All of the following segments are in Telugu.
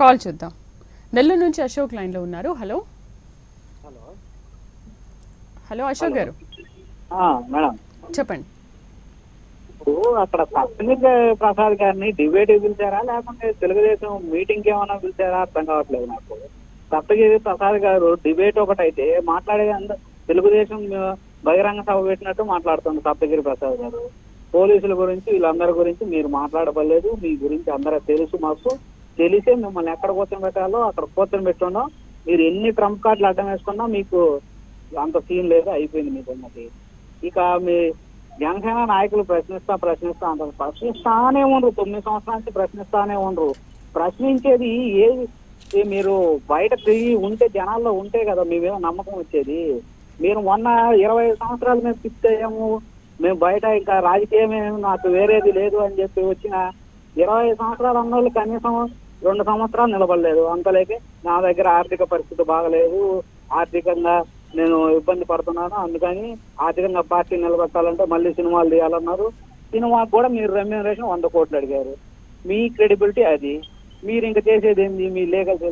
కాల్ చూద్దాం నెల్లూరు నుంచి అశోక్ లైన్లో ఉన్నారు హలో హలో హలో అశోక్ గారు ఆ, మేడం చెప్పండి ఇప్పుడు అక్కడ సప్తగిరి ప్రసాద్ గారిని డిబేట్ పిలిచారా లేకుంటే తెలుగుదేశం మీటింగ్ ఏమైనా పిలిచారా అర్థం కావట్లేదు నాకు సప్తగిరి ప్రసాద్ గారు డిబేట్ ఒకటైతే మాట్లాడేది అందరూ తెలుగుదేశం ఆ, బహిరంగ సభ పెట్టినట్టు మాట్లాడుతుంది సప్తగిరి ప్రసాద్ గారు పోలీసుల గురించి వీళ్ళందరి గురించి మీరు మాట్లాడబడలేదు మీ గురించి అందరూ తెలుసు మాకు తెలిసే మిమ్మల్ని ఎక్కడ కూర్చొని పెట్టాలో అక్కడ కూర్చొని పెట్టున్నాం మీరు ఎన్ని ట్రంప్ కార్డులు అడ్డం వేసుకున్నా మీకు అంత సీన్ లేదు అయిపోయింది మీకు ఉన్నది ఇక మీ జనసేన నాయకులు ప్రశ్నిస్తా ప్రశ్నిస్తా అంటారు ప్రశ్నిస్తానే ఉండరు తొమ్మిది సంవత్సరాల నుంచి ప్రశ్నిస్తానే ఉండరు ప్రశ్నించేది ఏది ఏ మీరు బయట తిరిగి ఉంటే జనాల్లో ఉంటే కదా మేమేమో నమ్మకం వచ్చేది మీరు మొన్న ఇరవై సంవత్సరాలు మేము ఫిక్స్ అయ్యాము మేము బయట ఇంకా రాజకీయం ఏమి నాకు వేరేది లేదు అని చెప్పి వచ్చిన ఇరవై సంవత్సరాలు అన్న వాళ్ళు కనీసం రెండు సంవత్సరాలు నిలబడలేదు అంతలేకే నా దగ్గర ఆర్థిక పరిస్థితి బాగలేదు ఆర్థికంగా నేను ఇబ్బంది పడుతున్నాను అందుకని ఆర్థికంగా పార్టీ నిలబెట్టాలంటే మళ్ళీ సినిమాలు తీయాలన్నారు సినిమాకి కూడా మీరు రెమ్యూనరేషన్ వంద కోట్లు అడిగారు మీ క్రెడిబిలిటీ అది మీరు ఇంకా చేసేది ఏంది మీ లీగల్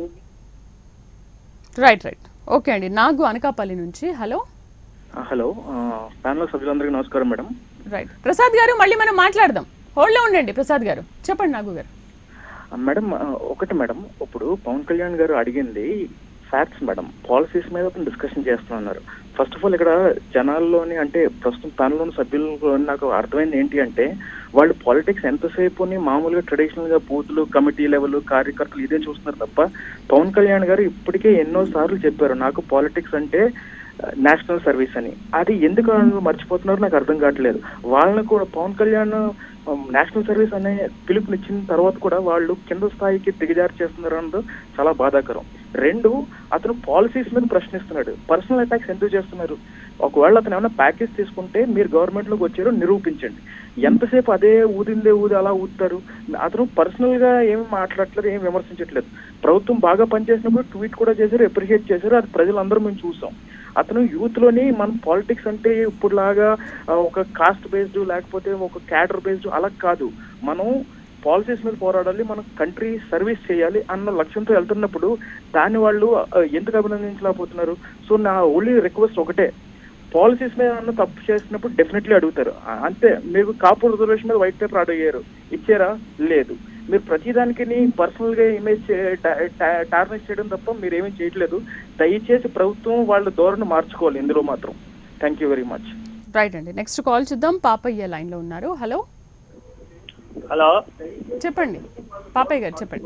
రైట్ రైట్ ఓకే అండి నాగు అనకాపల్లి నుంచి హలో ఆ, హలో ఆ, ప్యానల్ సభ్యులందరికీ నమస్కారం మేడం రైట్ ప్రసాద్ గారు మళ్ళీ మనం మాట్లాడదాం హోల్డ్లో ఉండండి ప్రసాద్ గారు చెప్పండి నాగు గారు ఆ, మేడం ఆ, ఒకటి మేడం ఇప్పుడు పవన్ కళ్యాణ్ గారు అడిగింది ఫ్యాక్ట్స్ మేడం పాలసీస్ మీద అతను డిస్కషన్ చేస్తున్నారు ఫస్ట్ ఆఫ్ ఆల్ ఇక్కడ జనాల్లోని అంటే ప్రస్తుతం ప్యానల్లోని సభ్యుల్లో నాకు అర్థమైంది ఏంటి అంటే వాళ్ళు పాలిటిక్స్ ఎంతసేపుని మామూలుగా ట్రెడిషనల్ గా బూతులు కమిటీ లెవెల్ కార్యకర్తలు ఇదే చూస్తున్నారు తప్ప పవన్ కళ్యాణ్ గారు ఇప్పటికే ఎన్నో సార్లు చెప్పారు నాకు పాలిటిక్స్ అంటే నేషనల్ సర్వీస్ అని అది ఎందుకు వాళ్ళు మర్చిపోతున్నారో నాకు అర్థం కావట్లేదు వాళ్ళని కూడా పవన్ కళ్యాణ్ నేషనల్ సర్వీస్ అనే పిలుపునిచ్చిన తర్వాత కూడా వాళ్ళు కింద స్థాయికి దిగజారు చేస్తున్నారు అన్నది చాలా బాధాకరం రెండు అతను పాలసీస్ మీద ప్రశ్నిస్తున్నాడు పర్సనల్ అటాక్స్ ఎందుకు చేస్తున్నారు ఒకవేళ అతను ఏమైనా ప్యాకేజ్ తీసుకుంటే మీరు గవర్నమెంట్ లోకి వచ్చారో నిరూపించండి ఎంతసేపు అదే ఊదిందే ఊది అలా ఊదుతారు అతను పర్సనల్ గా ఏమి మాట్లాడట్లేదు ఏమి విమర్శించట్లేదు ప్రభుత్వం బాగా పనిచేసినప్పుడు ట్వీట్ కూడా చేశారు అప్రిషియేట్ చేశారు అది ప్రజలందరూ మేము చూసాం అతను యూత్ లోని మన పాలిటిక్స్ అంటే ఇప్పుడులాగా ఆ, ఒక కాస్ట్ బేస్డ్ లేకపోతే ఒక క్యాడర్ బేస్డ్ అలా కాదు మనం పాలసీస్ మీద పోరాడాలి మనం కంట్రీ సర్వీస్ చేయాలి అన్న లక్ష్యంతో వెళ్తున్నప్పుడు దాన్ని వాళ్ళు ఆ, ఎందుకు అభినందించలేకపోతున్నారు సో నా ఓన్లీ రిక్వెస్ట్ ఒకటే పాలసీస్ మీద అన్న తప్పు చేసినప్పుడు డెఫినెట్లీ అడుగుతారు ఆ, అంతే మీకు కాపు రిజర్వేషన్ మీద వైట్ పేపర్ అడిగారు ఇచ్చారా లేదు మీరు ప్రతిదానికి పర్సనల్ గా ఇమేజ్ టార్నిష్ చేయడం తప్ప మీరు ఏమీ చేయట్లేదు దయచేసి ప్రభుత్వం వాళ్ళ ధోరణి మార్చుకోవాలి ఇందులో మాత్రం thank you very much right అండి నెక్స్ట్ కాల్ చూద్దాం పాపయ్య లైన్లో ఉన్నారు హలో హలో చెప్పండి పాపయ్య గారు చెప్పండి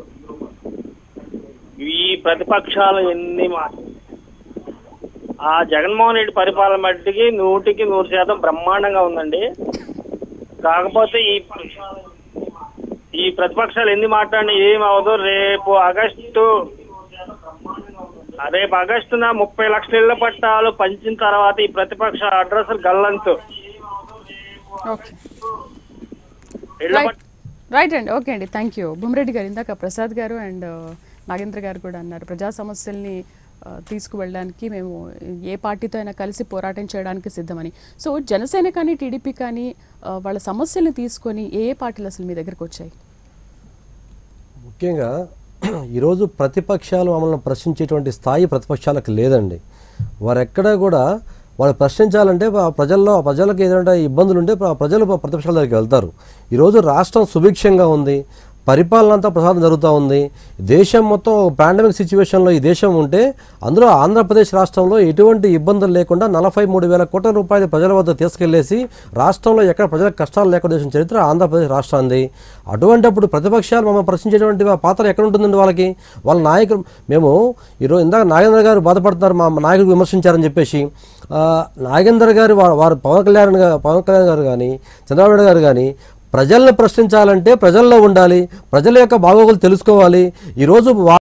ఈ ప్రతిపక్షాలు ఎన్ని మా ఆ జగన్మోహన్ రెడ్డి పరిపాలన మట్టికి నూటికి నూరు శాతం బ్రహ్మాండంగా ఉందండి కాకపోతే ఈ ఈ ప్రతిపక్షాలు ఎన్ని మాట్లాడినా ఏం అవదు రేపు ఆగస్టు రేపు ఆగస్టున ముప్పై లక్షల ఇళ్ల పట్టాలు పంచిన తర్వాత ఈ ప్రతిపక్ష అడ్రస్లు గల్లంతు ఓకే ఇళ్ల రైట్ పట్ట రైట్ అండి ఓకే అండి థ్యాంక్ యూ భూమిరెడ్డి గారు ఇందాక ప్రసాద్ గారు అండ్ నాగేంద్ర గారు కూడా అన్నారు ప్రజా సమస్యల్ని ఆ, తీసుకువెళ్ళడానికి మేము ఏ పార్టీతో అయినా కలిసి పోరాటం చేయడానికి సిద్ధమని సో జనసేన కానీ టీడీపీ కానీ ఆ, వాళ్ళ సమస్యల్ని తీసుకొని ఏ ఏ పార్టీలు అసలు మీ దగ్గరకు వచ్చాయి ముఖ్యంగా ఈరోజు ప్రతిపక్షాలు మమ్మల్ని ప్రశ్నించేటువంటి స్థాయి ప్రతిపక్షాలకు లేదండి వారు ఎక్కడా కూడా వాళ్ళు ప్రశ్నించాలంటే ఆ ప్రజల్లో ఆ ప్రజలకు ఏదైనా ఇబ్బందులు ఉంటే ప్ర- ప్రజలు ప్రతిపక్షాల దగ్గరికి వెళ్తారు ఈరోజు రాష్ట్రం సుభిక్షంగా ఉంది పరిపాలన అంతా ప్రసాదం జరుగుతూ ఉంది దేశం మొత్తం పాండమిక్ సిచ్యువేషన్లో ఈ దేశం ఉంటే అందులో ఆంధ్రప్రదేశ్ రాష్ట్రంలో ఎటువంటి ఇబ్బందులు లేకుండా నలభై మూడు వేల కోట్ల రూపాయలు ప్రజల వద్ద తీసుకెళ్లేసి రాష్ట్రంలో ఎక్కడ ప్రజలకు కష్టాలు లేకుండా చేసిన చరిత్ర ఆంధ్రప్రదేశ్ రాష్ట్రాన్ని అటువంటిప్పుడు ప్రతిపక్షాలు మమ్మల్ని ప్రశ్నించేటువంటి మా పాత్ర ఎక్కడ ఉంటుందండి వాళ్ళకి వాళ్ళ నాయకులు మేము ఈరోజు ఇందాక నాగేంద్ర గారు బాధపడుతున్నారు మా నాయకులు విమర్శించారని చెప్పేసి ఆ, నాగేంద్ర గారు వా- వారు పవన్ కళ్యాణ్ గారు పవన్ కళ్యాణ్ గారు కానీ చంద్రబాబు నాయుడు గారు కానీ ప్రజలను ప్రశ్నించాలంటే ప్రజల్లో ఉండాలి ప్రజల యొక్క బాగోగులు తెలుసుకోవాలి ఈరోజు వా-